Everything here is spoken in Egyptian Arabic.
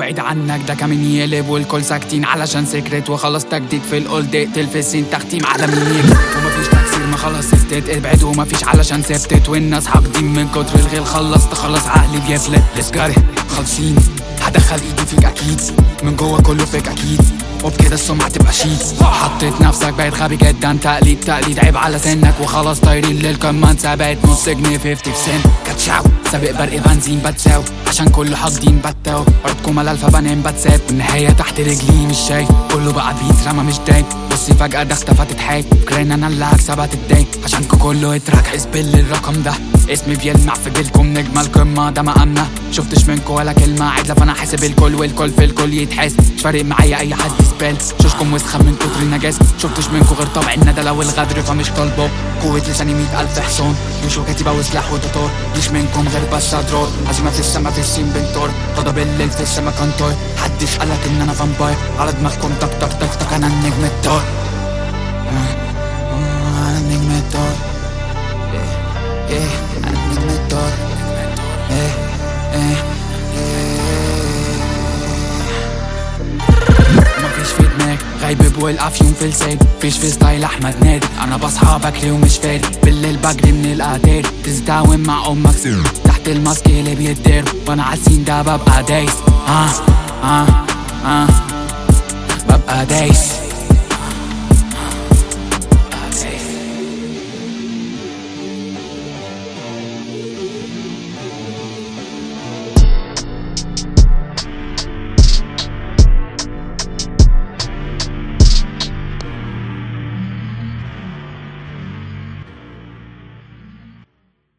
بعيد عنك ده كمان يقلب والكل ساكتين علشان سكرت وخلص تجديد في الأولد اقتل في السين تختيم على مين يكسب ومفيش تكسير ما خلص استيت ابعد ومفيش علشان سبتت والناس حاقدين من كتر الغير خلصت خلص عقلي بيفلت لسكاري خالصين هدخل ايدي فيك اكيد من جوه كله فيك اكيد وبكده السمعة تبقى شيت حطيت نفسك بقيت غبي جدا تقليد تقليد عيب على سنك وخلاص طايرين للكمان سبقت نص جنيه 50 في سن كاتشاو سابق برق بنزين بتساو عشان كله حاقدين بتاو عدكم على الفا بنام بتساب النهاية تحت رجلي مش شايف كله بقى بيترمى مش دايم بصي فجأة ده اختفى تتحايل فاكرين انا اللي هكسبها تتضايق عشانكوا كله اترك اسبل الرقم ده اسمي بيلمع في جيلكم نجم القمة ده مقامنا شفتش منكم ولا كلمة عدلة فانا حاسب الكل والكل في الكل يتحس مش فارق معايا اي حد سبال شوشكم وسخة من كتر النجاس شفتش منكم غير طبع الندلة والغدر فمش طالبه قوة لساني مية ألف حصان جيوش وكتيبة وسلاح وتطور مش منكم غير بس أضرار عزيمة في السما في السين بنطور غضب الليل في السما كنطور حدش قالك إن أنا فامباير على دماغكم تك تك تك تك أنا النجم الطار أنا النجم الطار إيه إيه أنا النجم الطار إيه إيه مفيش في دماغ غايب والقف يوم في لسان فيش في ستايل احمد نادي انا بصحى بكري ومش فارق بالليل بجري من الاعداد تزداوم مع امك تحت الماسك اللي بيتدار وانا عالسين ده ببقى دايس اه اه اه ببقى دايس